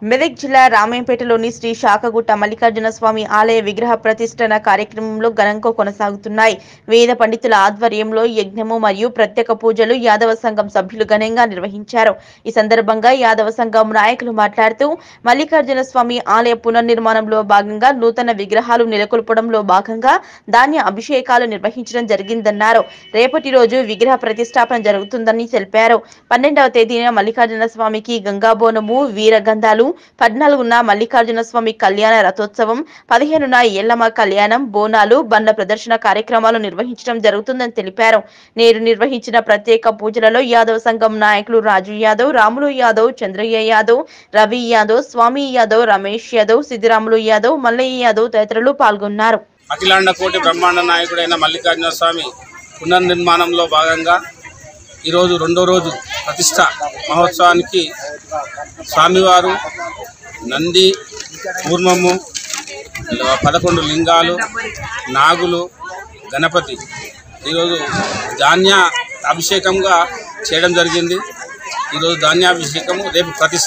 మెదక్ జిల్లా రామాయంపేటలోని శ్రీ శాఖగుట్ట మల్లికార్జున స్వామి ఆలయ విగ్రహ ప్రతిష్టన కార్యక్రమంలో ఘనంగా కొనసాగుతున్నాయి వేద పండితుల ఆధ్వర్యంలో యజ్ఞము మరియు ప్రత్యేక పూజలు యాదవ సంఘం సభ్యులు ఘనంగా నిర్వహించారు ఈ సందర్భంగా యాదవ సంఘం నాయకులు మాట్లాడుతూ మల్లికార్జున స్వామి ఆలయ పునర్నిర్మాణంలో భాగంగా నూతన విగ్రహాలు నెలకొల్పడంలో భాగంగా ధాన్య అభిషేకాలు నిర్వహించడం జరిగిందన్నారు రేపటి రోజు విగ్రహ ప్రతిష్టాపన జరుగుతుందని తెలిపారు పన్నెండవ తేదీన మల్లికార్జున స్వామికి గంగాబోనము వీరగంధాలు పద్నాలుగున మల్లికార్జున స్వామి కళ్యాణ రథోత్సవం పదిహేనున ఎల్లమ్మ కళ్యాణం బోనాలు బండ్ల ప్రదర్శన కార్యక్రమాలు నిర్వహించడం జరుగుతుందని తెలిపారు నేడు నిర్వహించిన ప్రత్యేక పూజలలో యాదవ్ సంఘం నాయకులు రాజు యాదవ్ రాములు యాదవ్ చంద్రయ్య యాదవ్ రవి యాదవ్ స్వామి యాదవ్ రమేష్ యాదవ్ సిద్దిరాములు యాదవ్ మల్లయ్య యాదవ్ తదితరులు పాల్గొన్నారు అఖిలాండ కోటి బ్రహ్మాండ నాయకుడైన మల్లికార్జున స్వామి పునర్నిర్మాణంలో భాగంగా ఈరోజు రెండో రోజు ప్రతిష్ట మహోత్సవానికి స్వామివారు నంది కూర్మము పదకొండు లింగాలు నాగులు గణపతి ఈరోజు ధాన్య అభిషేకంగా చేయడం జరిగింది ఈరోజు ధాన్యాభిషేకము రేపు ప్రతిష్ట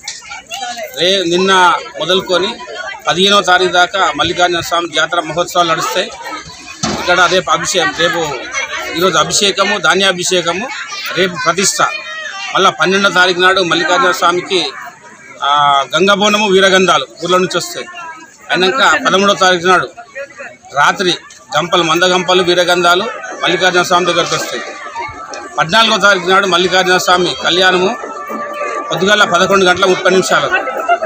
రే నిన్న మొదలుకొని పదిహేనవ తారీఖు దాకా మల్లికార్జున స్వామి జాతర మహోత్సవాలు నడుస్తాయి ఇక్కడ రేపు అభిషేకం రేపు ఈరోజు అభిషేకము ధాన్యాభిషేకము రేపు ప్రతిష్ట మళ్ళా పన్నెండవ తారీఖు నాడు మల్లికార్జున స్వామికి ఆ, గంగబోనము వీరగంధాలు ఊర్ల నుంచి వస్తాయి అయినాక పదమూడవ తారీఖు నాడు రాత్రి గంపలు మంద గంపలు వీరగంధాలు మల్లికార్జున స్వామి దగ్గరకు వస్తాయి పద్నాలుగో తారీఖు నాడు మల్లికార్జున స్వామి కళ్యాణము పొద్దుగల పదకొండు గంటల ముప్పై నిమిషాలకు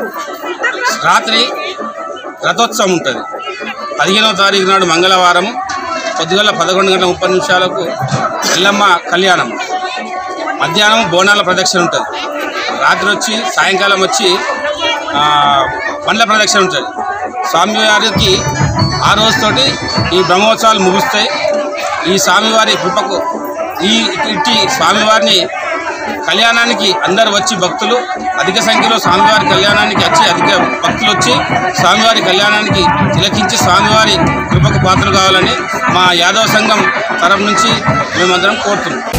రాత్రి రథోత్సవం ఉంటుంది పదిహేనవ తారీఖు నాడు మంగళవారం పొద్దుగల పదకొండు గంటల ముప్పై నిమిషాలకు ఎల్లమ్మ కళ్యాణం మధ్యాహ్నం బోనాల ప్రదక్షిణ ఉంటుంది రాత్రి వచ్చి సాయంకాలం వచ్చి ఆ, బండ్ల ప్రదక్షిణ ఉంటుంది స్వామివారికి ఆ రోజుతోటి ఈ బ్రహ్మోత్సవాలు ముగుస్తాయి ఈ స్వామివారి కృపకు ఈ ఇట్టి స్వామివారిని కళ్యాణానికి అందరు వచ్చి భక్తులు అధిక సంఖ్యలో స్వామివారి కళ్యాణానికి వచ్చి అధిక భక్తులు వచ్చి స్వామివారి కళ్యాణానికి తిలకించి స్వామివారి కృపకు పాత్రలు కావాలని మా యాదవ సంఘం తరఫు నుంచి మేమందరం కోరుతున్నాం